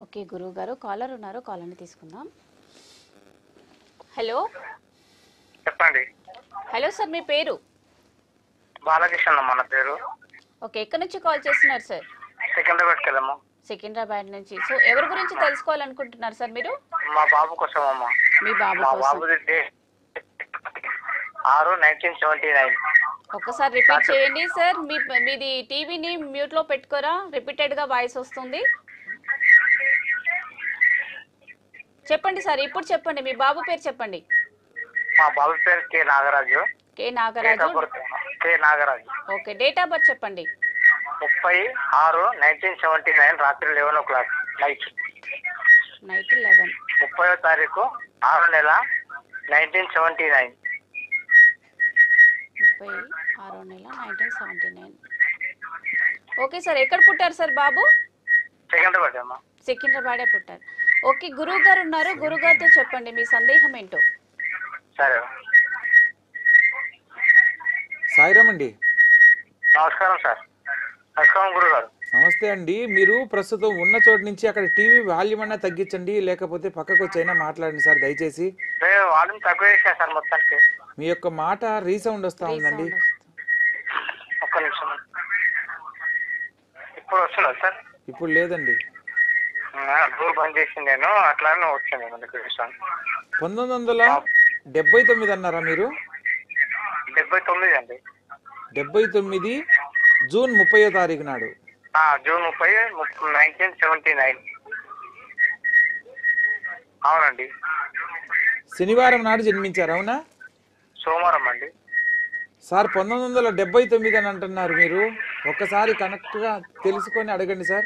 Okay గురువు గారు caller ఉన్నారు కాలర్ని తీసుకుందాం హలో చెప్పండి హలో సార్ మీ పేరు బాలకృష్ణ మన పేరు ఓకే ఎక్కడి నుంచి కాల్ చేస్తున్నారు సార్ సికింద్రాబాద్కి వెళ్ళాము సికింద్రాబాద్ నుంచి సో ఎవరి గురించి తెలుసుకోవాలనుకుంటున్నారు సార్ మీరు మా బాబు కోసం అమ్మ మీ బాబు మా కోసం బాబుది డే- ఆరు నైన్టీన్ సెవెంటీ నైన్ ఒక్కసారి రిపీట్ చేయండి సార్ మీ మీది టీవీని మ్యూట్లో పెట్టుకోరా రిపీటెడ్గా వాయిస్ వస్తుంది చెప్పండి సార్ ఇప్పుడు చెప్పండి మీ బాబు పేరు చెప్పండి మా బాబు పేరు K Nagaraju K date Nagaraju of birth K Nagaraju okay date of birth చెప్పండి ముప్పై ఆరు నైన్టీన్ సెవెంటీ నైన్ రాత్రి eleven o'clock night night eleven ముప్పై తారీఖు ఆరు నెల నైన్టీన్ సెవెంటీ నైన్ ముప్పై ఆరో నెల nineteen seventy nine okay sir ఎక్కడ పుట్టారు సార్ బాబు సికింద్రాబాద్ అమ్మ సికింద్రాబాదే పుట్టారు ఓకే గురువు గారు ఉన్నారు గురువు గారితో చెప్పండి మీ సందేహం ఏంటో సరే సాయిరామ్ అండి నమస్కారం సార్ నమస్కారం గురుగారు నమస్తే అండి మీరు ప్రస్తుతం ఉన్న చోటు నుంచి అక్కడ టీవీ వాల్యూమ్ అన్నా తగ్గించండి లేకపోతే పక్కకు వచ్చైనా మాట్లాడండి సార్ దయచేసి నేను వాళ్ళని తక్కువ చేశాను సార్ మొత్తానికి మీ యొక్క మాట రీసౌండ్ వస్తా ఉందండి రీసౌండ్ వస్తుంది. ఒక్క నిమిషం ఇప్పుడు వస్తున్నా సార్ ఇప్పుడు లేదండి డోర్ బంద్ చేసి నేను అట్లానే వచ్చాను నేను మీకు చూసాను పంతొమ్మిది వందల డెబ్బై తొమ్మిది అన్నారా మీరు డెబ్బై తొమ్మిది అండి డెబ్బై తొమ్మిది జూన్ ముప్పయో తారీఖు నాడు ఆ, జూన్ ముప్పై నైన్టీన్ సెవెంటీ నైన్ అవునండి శనివారం నాడు జన్మించారు అవునా సోమవారం అండి సార్ పంతొమ్మిది వందల డెబ్బై తొమ్మిది అని అంటున్నారు మీరు ఒక్కసారి కనెక్ట్గా తెలుసుకొని అడగండి సార్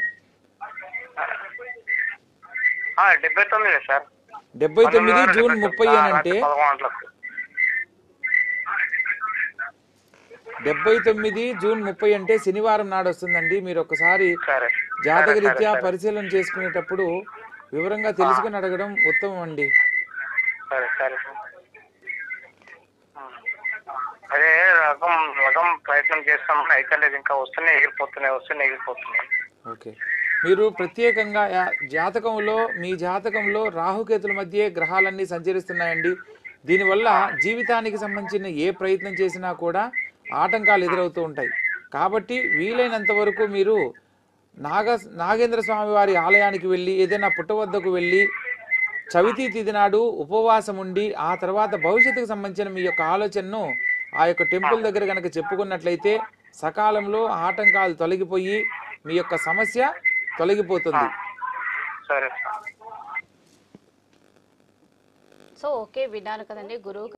ఆ, డెబ్బై తొమ్మిది సార్ డెబ్బై తొమ్మిది పంతొమ్మిది జూన్ వందల ముప్పై డెబ్బై అని అంటే రాత్రి పదకొండు గంటలకు డెబ్బై తొమ్మిది జూన్ ముప్పై అంటే శనివారం నాడు వస్తుందండి మీరు ఒకసారి సరే జాతక సరే, రీత్యా సరే, పరిశీలన చేసుకునేటప్పుడు వివరంగా తెలుసుకుని అడగడం ఉత్తమం అండి సరే సరే ఆ. అదే రకం రకం ప్రయత్నం చేస్తాం అయితే లేదు ఇంకా వస్తున్నాయి ఎగిరిపోతున్నాయి వస్తున్నాయి ఎగిరిపోతున్నాయి ఓకే మీరు ప్రత్యేకంగా యా- జాతకంలో మీ జాతకంలో రాహుకేతుల మధ్య గ్రహాలన్నీ సంచరిస్తున్నాయండి దీనివల్ల జీవితానికి సంబంధించిన ఏ ప్రయత్నం చేసినా కూడా ఆటంకాలు ఎదురవుతూ ఉంటాయి కాబట్టి వీలైనంత వరకు మీరు నాగ నాగేంద్ర స్వామి వారి ఆలయానికి వెళ్ళి ఏదైనా పుట్టవద్దకు వెళ్ళి చవితి తిథి నాడు ఉపవాసం ఉండి ఆ తర్వాత భవిష్యత్తుకు సంబంధించిన మీ యొక్క ఆలోచనను ఆ యొక్క టెంపుల్ దగ్గర కనుక చెప్పుకున్నట్లయితే సకాలంలో ఆటంకాలు తొలగిపోయి మీ యొక్క సమస్య తొలగిపోతుంది సరే సో ఓకే విన్నాను కదండి గురువు